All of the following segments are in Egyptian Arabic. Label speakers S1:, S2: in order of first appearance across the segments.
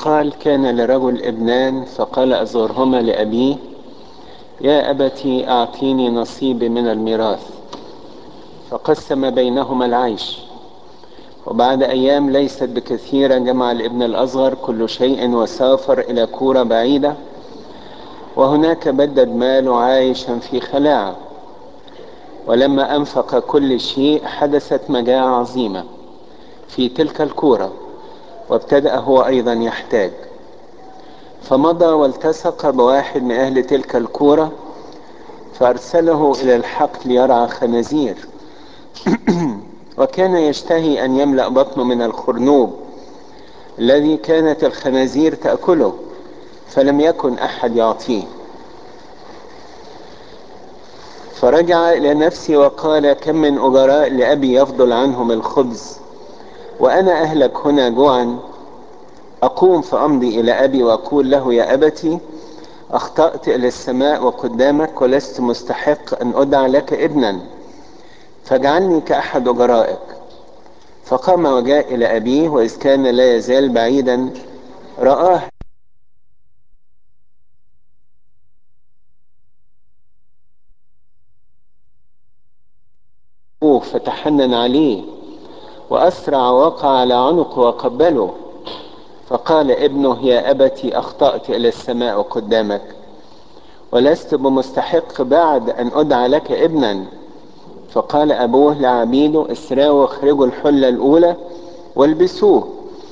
S1: يقال كان لرجل ابنان فقال أزورهما لأبيه يا أبتي أعطيني نصيبي من الميراث فقسم بينهما العيش وبعد أيام ليست بكثيرة جمع الابن الأصغر كل شيء وسافر إلى كورة بعيدة وهناك بدد ماله عايشا في خلاعة ولما أنفق كل شيء حدثت مجاعة عظيمة في تلك الكورة وابتدأ هو أيضا يحتاج فمضى والتصق بواحد من أهل تلك الكورة فأرسله إلى الحقل ليرعى خنازير وكان يشتهي أن يملأ بطنه من الخرنوب الذي كانت الخنازير تأكله فلم يكن أحد يعطيه فرجع إلى نفسه وقال كم من أجراء لأبي يفضل عنهم الخبز وأنا أهلك هنا جوعا أقوم فأمضي إلى أبي وأقول له يا أبتي أخطأت إلى السماء وقدامك ولست مستحق أن أدعى لك ابنا فاجعلني كأحد أجرائك فقام وجاء إلى أبيه وإذ كان لا يزال بعيدا رآه فتحنن عليه وأسرع وقع على عنقه وقبله فقال ابنه يا أبتي أخطأت إلى السماء قدامك ولست بمستحق بعد أن أدعى لك ابنا فقال أبوه لعبيده اسرعوا واخرجوا الحلة الأولى والبسوه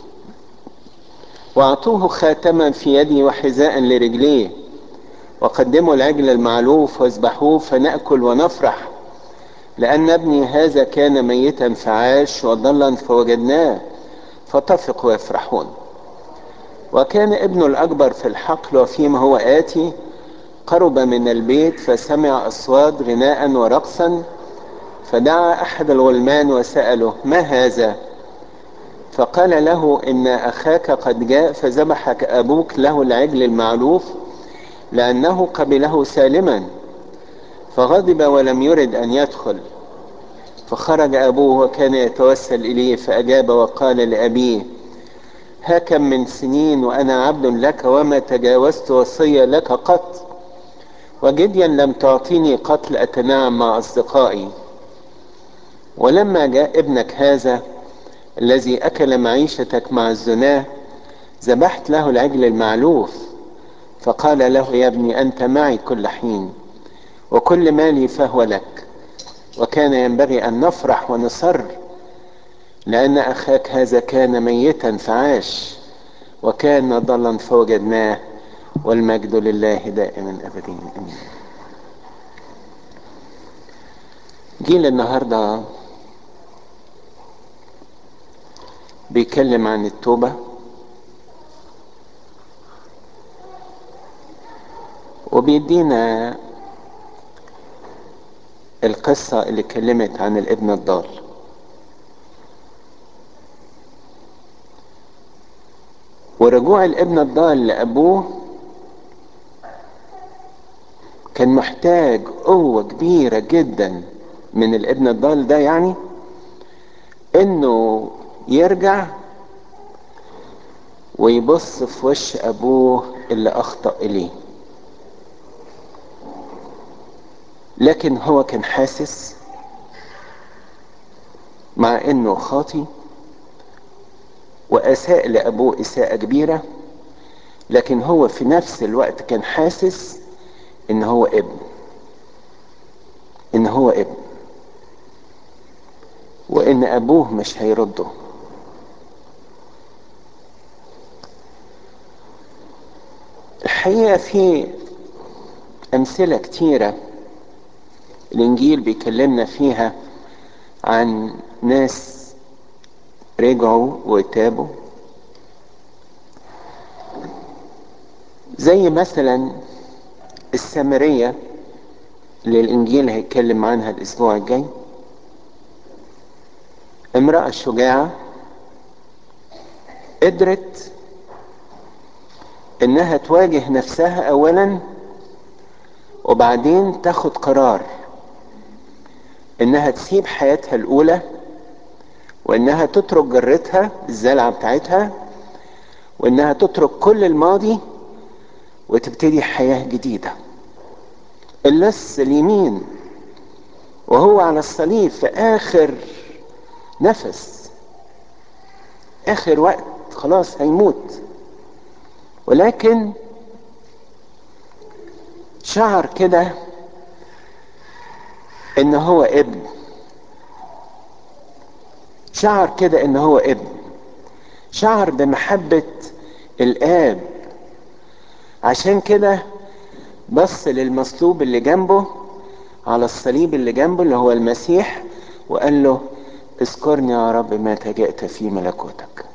S1: واعطوه خاتما في يدي وحذاء لرجليه وقدموا العجل المعلوف واذبحوه فنأكل ونفرح لأن ابني هذا كان ميتا فعاش وضلا فوجدناه فتفقوا يفرحون وكان ابنه الأكبر في الحقل وفيما هو آتي قرب من البيت فسمع أصوات غناء ورقصا فدعا أحد الغلمان وسأله ما هذا فقال له إن أخاك قد جاء فذبحك أبوك له العجل المعلوف لأنه قبله سالما فغضب ولم يرد أن يدخل فخرج أبوه وكان يتوسل إليه فأجاب وقال لأبيه ها كم من سنين وأنا عبد لك وما تجاوزت وصية لك قط وجديا لم تعطيني قتل أتناعم مع أصدقائي ولما جاء ابنك هذا الذي أكل معيشتك مع الزناه ذبحت له العجل المعلوف فقال له يا ابني أنت معي كل حين وكل مالي فهو لك وكان ينبغي أن نفرح ونصر لأن أخاك هذا كان ميتا فعاش وكان ضلا فوجدناه والمجد لله دائما أبدين أمين جيل النهاردة بيتكلم عن التوبة وبيدينا القصة اللي اتكلمت عن الابن الضال ورجوع الابن الضال لأبوه كان محتاج قوة كبيرة جدا من الابن الضال ده يعني انه يرجع ويبص في وش ابوه اللي اخطأ اليه لكن هو كان حاسس مع انه خاطي واساء لابوه اساءة كبيرة لكن هو في نفس الوقت كان حاسس ان هو ابن ان هو ابن وان ابوه مش هيرده الحقيقة في امثلة كتيرة الانجيل بيكلمنا فيها عن ناس رجعوا وتابوا زي مثلا السامرية اللي الانجيل هيتكلم عنها الاسبوع الجاي امرأة شجاعة قدرت انها تواجه نفسها اولا وبعدين تاخد قرار انها تسيب حياتها الاولى وانها تترك جرتها الزلعة بتاعتها وانها تترك كل الماضي وتبتدي حياة جديدة اللص اليمين وهو على الصليب في اخر نفس اخر وقت خلاص هيموت ولكن شعر كده ان هو ابن شعر كده ان هو ابن شعر بمحبة الاب عشان كده بص للمصلوب اللي جنبه على الصليب اللي جنبه اللي هو المسيح وقال له اذكرني يا رب متى جئت في ملكوتك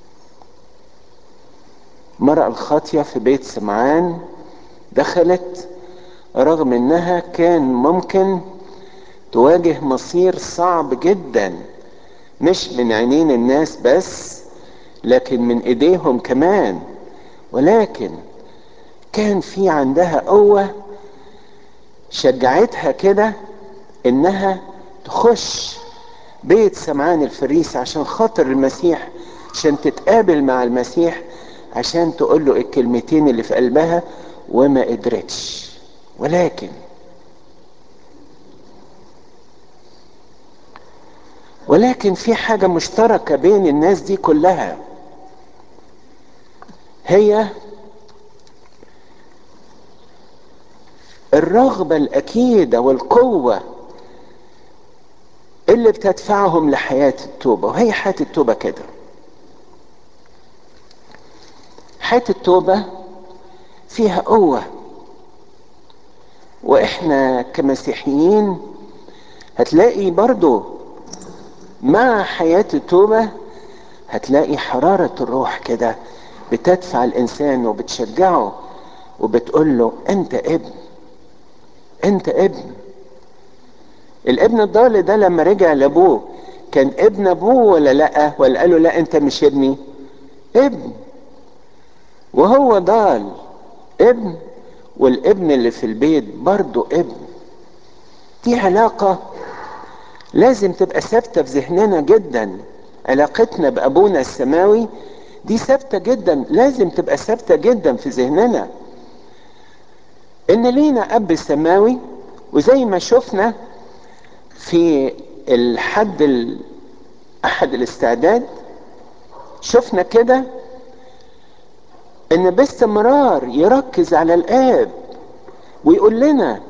S1: مرأة الخاطية في بيت سمعان دخلت رغم انها كان ممكن تواجه مصير صعب جدا مش من عينين الناس بس لكن من ايديهم كمان ولكن كان في عندها قوة شجعتها كده انها تخش بيت سمعان الفريس عشان خاطر المسيح عشان تتقابل مع المسيح عشان تقول له الكلمتين اللي في قلبها وما قدرتش ولكن ولكن في حاجة مشتركة بين الناس دي كلها هي الرغبة الأكيدة والقوة اللي بتدفعهم لحياة التوبة وهي حياة التوبة كده حياة التوبة فيها قوة واحنا كمسيحيين هتلاقي برضو مع حياة التوبة هتلاقي حرارة الروح كده بتدفع الانسان وبتشجعه وبتقول له انت ابن انت ابن الابن الضال ده لما رجع لابوه كان ابن ابوه ولا لا ولا قال له لا انت مش ابني ابن وهو ضال ابن والابن اللي في البيت برضه ابن دي علاقة لازم تبقى ثابتة في ذهننا جدا علاقتنا بأبونا السماوي دي ثابتة جدا لازم تبقى ثابتة جدا في ذهننا ان لينا اب سماوي وزي ما شفنا في الحد ال... احد الاستعداد شفنا كده ان باستمرار يركز على الاب ويقول لنا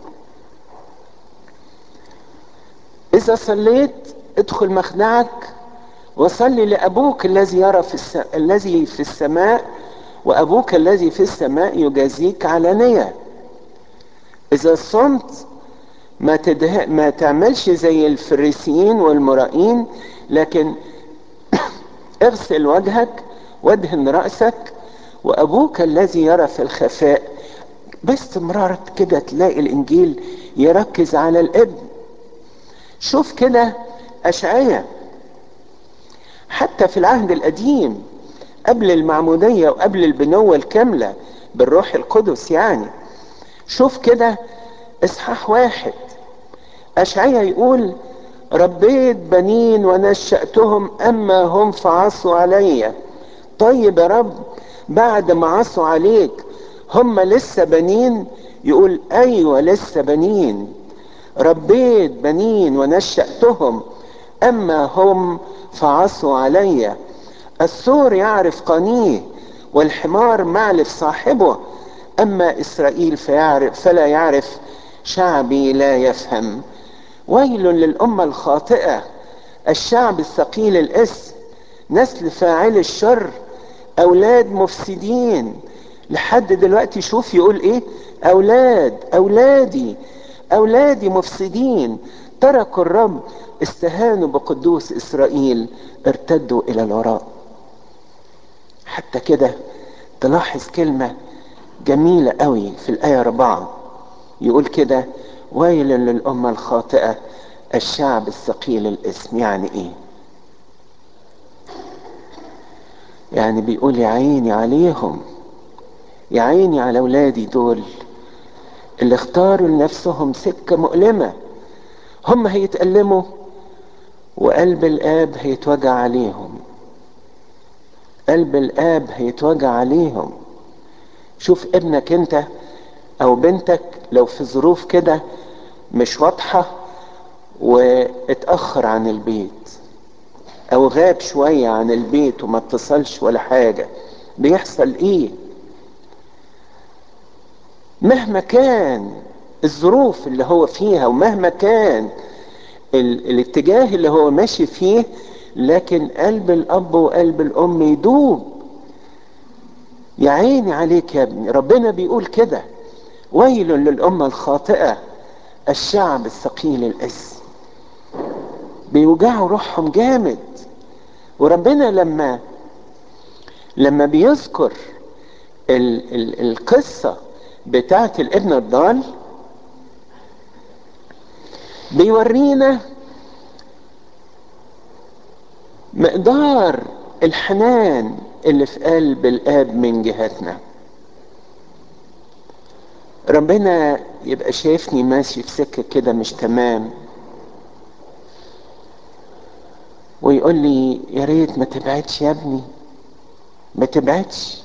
S1: اذا صليت ادخل مخدعك وصلي لابوك الذي يرى في الس... الذي في السماء وابوك الذي في السماء يجازيك علانيه اذا صمت ما تده... ما تعملش زي الفريسيين والمرائين لكن اغسل وجهك وادهن راسك وابوك الذي يرى في الخفاء باستمرار كده تلاقي الانجيل يركز على الابن شوف كده اشعياء حتى في العهد القديم قبل المعمودية وقبل البنوة الكاملة بالروح القدس يعني شوف كده اصحاح واحد اشعياء يقول ربيت بنين ونشأتهم اما هم فعصوا علي طيب يا رب بعد ما عصوا عليك هم لسه بنين يقول ايوه لسه بنين ربيت بنين ونشأتهم اما هم فعصوا علي الثور يعرف قنيه والحمار معلف صاحبه اما اسرائيل فيعرف فلا يعرف شعبي لا يفهم ويل للامه الخاطئه الشعب الثقيل الاسم نسل فاعل الشر اولاد مفسدين لحد دلوقتي شوف يقول ايه اولاد اولادي اولادي مفسدين تركوا الرب استهانوا بقدوس اسرائيل ارتدوا الى الوراء حتى كده تلاحظ كلمة جميلة قوي في الآية أربعة يقول كده ويل للأمة الخاطئة الشعب الثقيل الاسم يعني ايه يعني بيقول يا عيني عليهم يا عيني على اولادي دول اللي اختاروا لنفسهم سكة مؤلمة هم هيتألموا وقلب الآب هيتوجع عليهم قلب الاب هيتوجع عليهم شوف ابنك انت او بنتك لو في ظروف كده مش واضحة واتأخر عن البيت او غاب شوية عن البيت وما اتصلش ولا حاجة بيحصل ايه مهما كان الظروف اللي هو فيها ومهما كان ال... الاتجاه اللي هو ماشي فيه لكن قلب الاب وقلب الام يدوب يا عيني عليك يا ابني ربنا بيقول كده ويل للأمة الخاطئة الشعب الثقيل الإثم بيوجعوا روحهم جامد وربنا لما لما بيذكر ال ال القصة بتاعت الابن الضال بيورينا مقدار الحنان اللي في قلب الاب من جهتنا ربنا يبقى شايفني ماشي في سكه كده مش تمام ويقول لي يا ريت ما تبعدش يا ابني ما تبعدش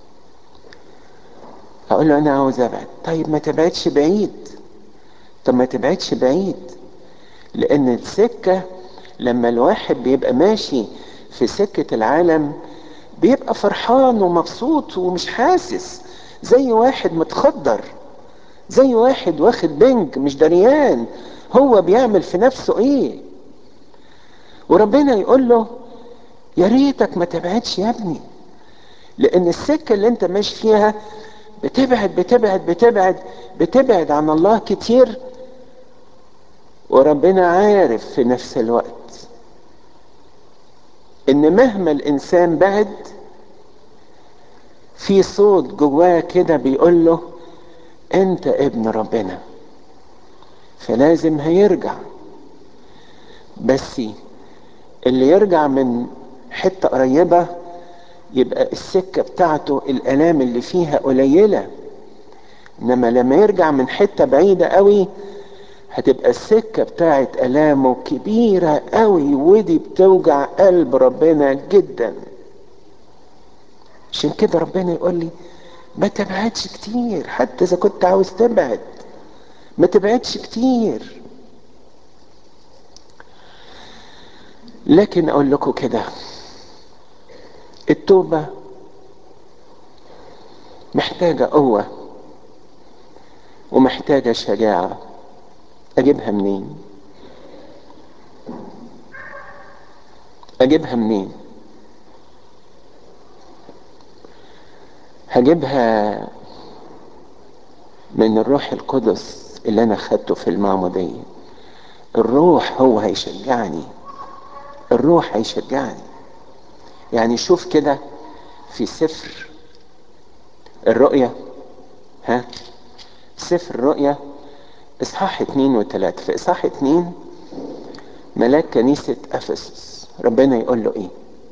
S1: اقول له انا عاوز ابعد طيب ما تبعدش بعيد طب ما تبعدش بعيد لان السكه لما الواحد بيبقى ماشي في سكه العالم بيبقى فرحان ومبسوط ومش حاسس زي واحد متخدر زي واحد واخد بنج مش دريان هو بيعمل في نفسه ايه وربنا يقول له يا ريتك ما تبعدش يا ابني لان السكة اللي انت ماشي فيها بتبعد بتبعد بتبعد بتبعد عن الله كتير وربنا عارف في نفس الوقت ان مهما الانسان بعد في صوت جواه كده بيقول له انت ابن ربنا فلازم هيرجع بس اللي يرجع من حتة قريبة يبقى السكة بتاعته الالام اللي فيها قليلة انما لما يرجع من حتة بعيدة قوي هتبقى السكة بتاعت الامه كبيرة قوي ودي بتوجع قلب ربنا جدا عشان كده ربنا يقول لي ما تبعدش كتير حتى اذا كنت عاوز تبعد ما تبعدش كتير لكن اقول لكم كده التوبة محتاجة قوة ومحتاجة شجاعة اجيبها منين اجيبها منين هجيبها من الروح القدس اللي انا خدته في المعمودية الروح هو هيشجعني الروح هيشجعني يعني شوف كده في سفر الرؤية ها سفر الرؤية اصحاح اتنين وتلاتة في اصحاح اتنين ملاك كنيسة افسس ربنا يقول له ايه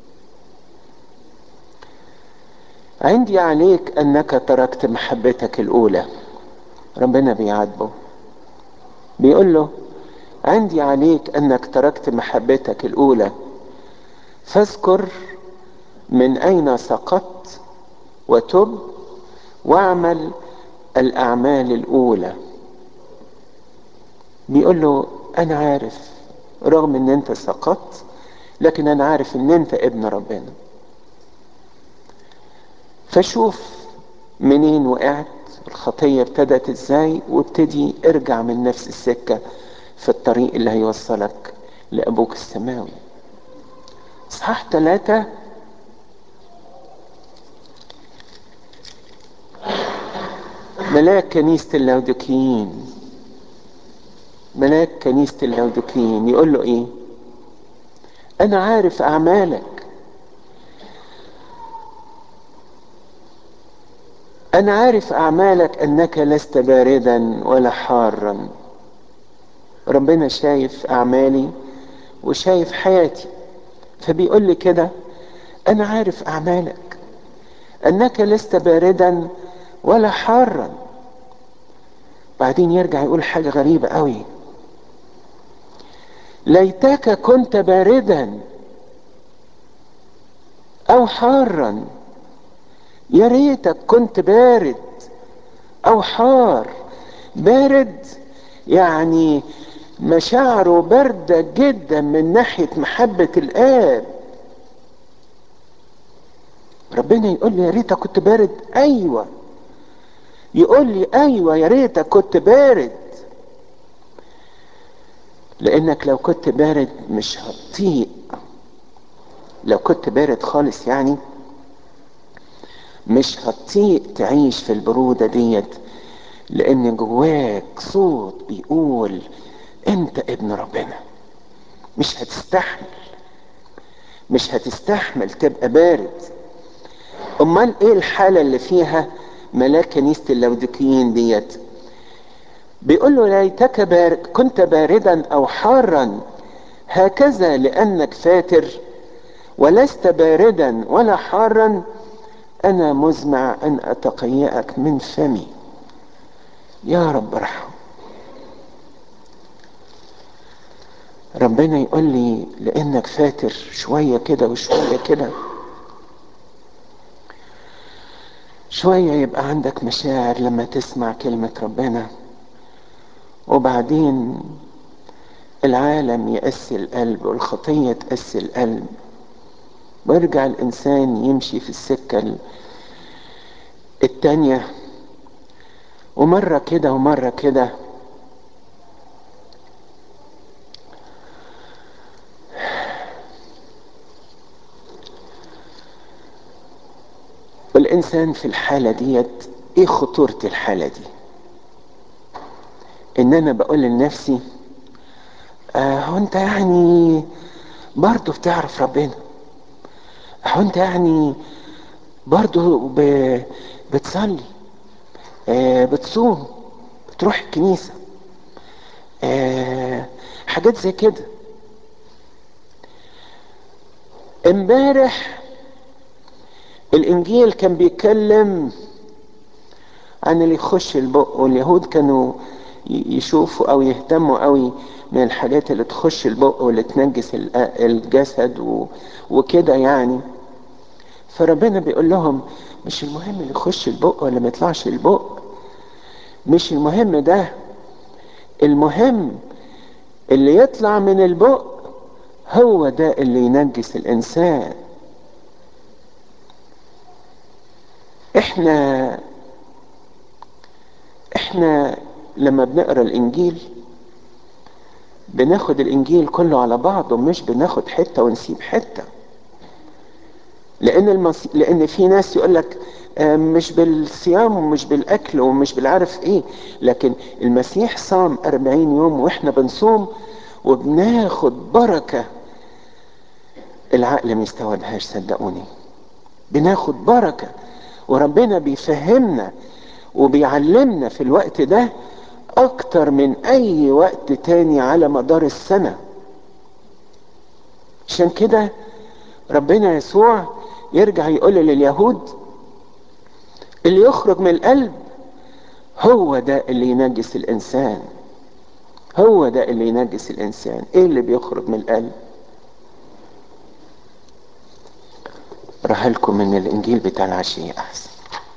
S1: عندي عليك انك تركت محبتك الاولى ربنا بيعاتبه بيقول له عندي عليك انك تركت محبتك الاولى فاذكر من اين سقطت وتب واعمل الاعمال الاولى بيقول له انا عارف رغم ان انت سقطت لكن انا عارف ان انت ابن ربنا فشوف منين وقعت الخطية ابتدت ازاي وابتدي ارجع من نفس السكة في الطريق اللي هيوصلك لأبوك السماوي اصحاح ثلاثة ملاك كنيسة اللودكيين ملاك كنيسة اللودكيين يقول له ايه انا عارف اعمالك انا عارف اعمالك انك لست باردا ولا حارا ربنا شايف اعمالي وشايف حياتي فبيقول لي كده انا عارف اعمالك انك لست باردا ولا حارا بعدين يرجع يقول حاجة غريبة قوي ليتك كنت باردا او حارا يا ريتك كنت بارد او حار بارد يعني مشاعره باردة جدا من ناحية محبة الآب ربنا يقول لي يا ريتك كنت بارد أيوة يقول لي أيوة يا ريتك كنت بارد لأنك لو كنت بارد مش هتطيق لو كنت بارد خالص يعني مش هتطيق تعيش في البرودة ديت لأن جواك صوت بيقول أنت ابن ربنا مش هتستحمل مش هتستحمل تبقى بارد أمال إيه الحالة اللي فيها ملاك كنيسة اللودكيين ديت بيقول له ليتك بارد كنت باردا أو حارا هكذا لأنك فاتر ولست باردا ولا حارا أنا مزمع أن أتقيأك من فمي يا رب ارحم ربنا يقول لي لانك فاتر شويه كده وشويه كده شويه يبقى عندك مشاعر لما تسمع كلمه ربنا وبعدين العالم يقسي القلب والخطيه تقسي القلب ويرجع الانسان يمشي في السكه التانيه ومره كده ومره كده والإنسان في الحالة ديت إيه خطورة الحالة دي؟ إن أنا بقول لنفسي آه هو أنت يعني برضه بتعرف ربنا هو أنت يعني برضه ب... بتصلي آه بتصوم بتروح الكنيسة آه حاجات زي كده امبارح الانجيل كان بيتكلم عن اللي يخش البق واليهود كانوا يشوفوا او يهتموا قوي من الحاجات اللي تخش البق واللي تنجس الجسد و... وكده يعني فربنا بيقول لهم مش المهم اللي يخش البق ولا ما يطلعش البق مش المهم ده المهم اللي يطلع من البق هو ده اللي ينجس الانسان احنا احنا لما بنقرا الانجيل بناخد الانجيل كله على بعضه مش بناخد حته ونسيب حته لان المص... لان في ناس يقول لك مش بالصيام ومش بالاكل ومش بالعرف ايه لكن المسيح صام أربعين يوم واحنا بنصوم وبناخد بركه العقل ما يستوعبهاش صدقوني بناخد بركه وربنا بيفهمنا وبيعلمنا في الوقت ده اكتر من اي وقت تاني على مدار السنة عشان كده ربنا يسوع يرجع يقول لليهود اللي يخرج من القلب هو ده اللي ينجس الانسان هو ده اللي ينجس الانسان ايه اللي بيخرج من القلب راح لكم من الانجيل بتاع العشية احسن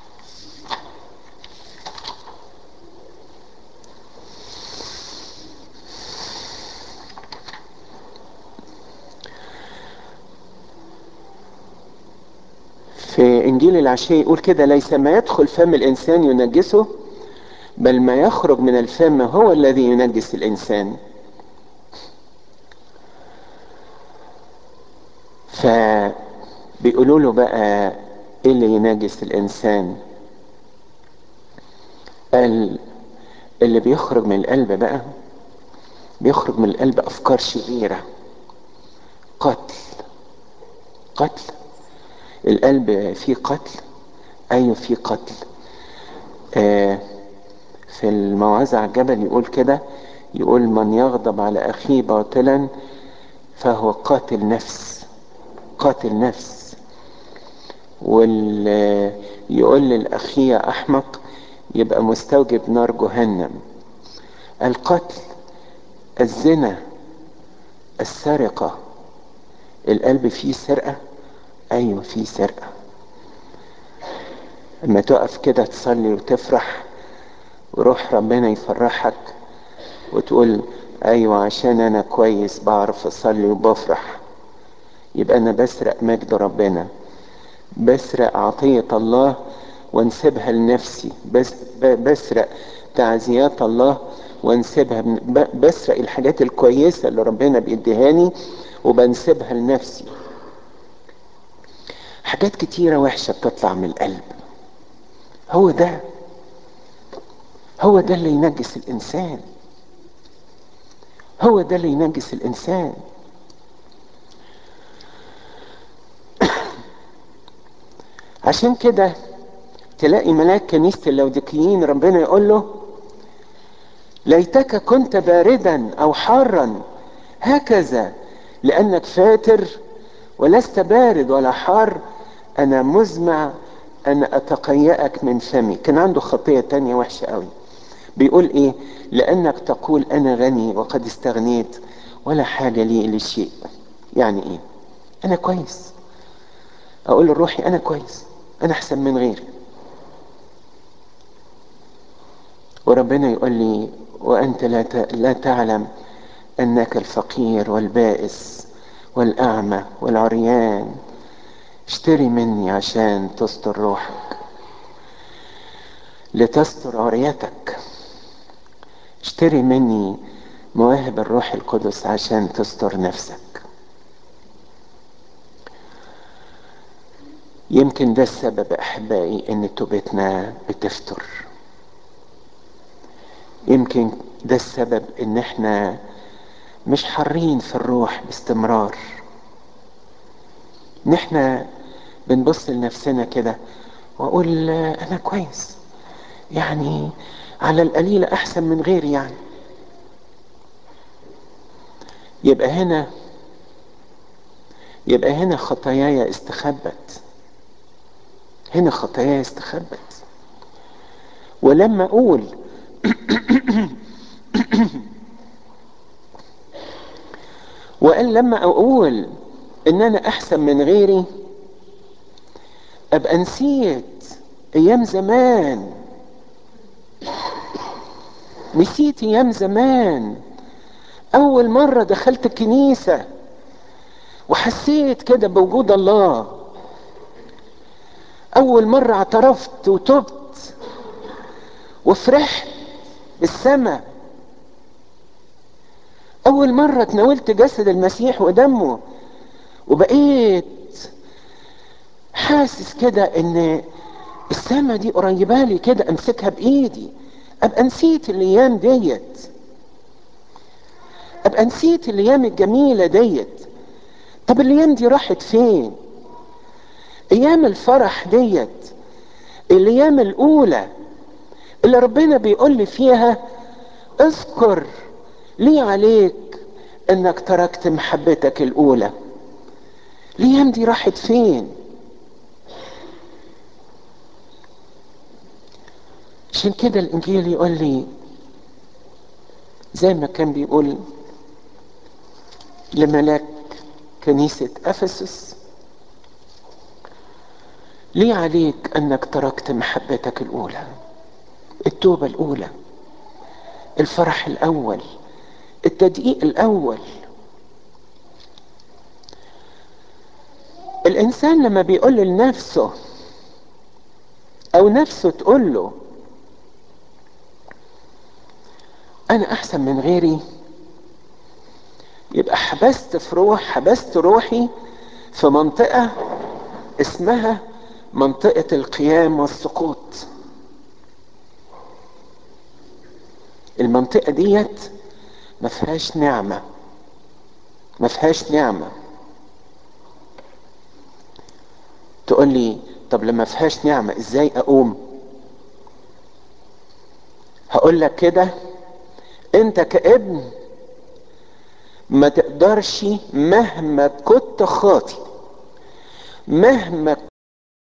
S1: في انجيل العشية يقول كده ليس ما يدخل فم الانسان ينجسه بل ما يخرج من الفم هو الذي ينجس الانسان فبيقولوا له بقى ايه اللي ينجس الانسان قال اللي بيخرج من القلب بقى بيخرج من القلب افكار شريره قتل قتل القلب فيه قتل ايوه فيه قتل آه في الموعظة على الجبل يقول كده يقول من يغضب على اخيه باطلا فهو قاتل نفس قاتل نفس واللي يقول للاخيه احمق يبقى مستوجب نار جهنم القتل الزنا السرقة القلب فيه سرقة ايوه في سرقة لما تقف كده تصلي وتفرح وروح ربنا يفرحك وتقول ايوه عشان انا كويس بعرف اصلي وبفرح يبقى انا بسرق مجد ربنا بسرق عطية الله وانسبها لنفسي بس بسرق تعزيات الله وانسبها بسرق الحاجات الكويسة اللي ربنا بيديهاني وبنسبها لنفسي حاجات كتيرة وحشة بتطلع من القلب هو ده هو ده اللي ينجس الإنسان هو ده اللي ينجس الإنسان عشان كده تلاقي ملاك كنيسة اللوديكيين ربنا يقول له ليتك كنت باردا أو حارا هكذا لأنك فاتر ولست بارد ولا حار أنا مزمع أن أتقيأك من فمي كان عنده خطية تانية وحشة قوي بيقول إيه لأنك تقول أنا غني وقد استغنيت ولا حاجة لي لشيء يعني إيه أنا كويس أقول لروحي أنا كويس أنا أحسن من غيري وربنا يقول لي وأنت لا لا تعلم أنك الفقير والبائس والأعمى والعريان اشتري مني عشان تستر روحك لتستر عريتك اشتري مني مواهب الروح القدس عشان تستر نفسك يمكن ده السبب احبائي ان توبتنا بتفتر يمكن ده السبب ان احنا مش حارين في الروح باستمرار ان احنا بنبص لنفسنا كده واقول انا كويس يعني على القليلة احسن من غيري يعني يبقى هنا يبقى هنا خطاياي استخبت هنا خطاياي استخبت ولما اقول وقال لما اقول ان انا احسن من غيري ابقى نسيت ايام زمان نسيت ايام زمان اول مرة دخلت الكنيسة وحسيت كده بوجود الله اول مرة اعترفت وتبت وفرحت بالسماء اول مرة تناولت جسد المسيح ودمه وبقيت حاسس كده ان السما دي قريبة لي كده امسكها بايدي ابقى نسيت الايام ديت ابقى نسيت الايام الجميلة ديت طب الايام دي راحت فين ايام الفرح ديت الايام الاولى اللي ربنا بيقول لي فيها اذكر لي عليك انك تركت محبتك الاولى الايام دي راحت فين عشان كده الانجيل يقول لي زي ما كان بيقول لملاك كنيسة افسس لي عليك انك تركت محبتك الاولى التوبة الاولى الفرح الاول التدقيق الاول الانسان لما بيقول لنفسه او نفسه تقول له انا احسن من غيري يبقى حبست في روح حبست روحي في منطقة اسمها منطقة القيام والسقوط المنطقة ديت ما فيهاش نعمة ما فيهاش نعمة تقول لي طب لما فيهاش نعمة ازاي اقوم هقول لك كده انت كابن ما تقدرش مهما كنت خاطي مهما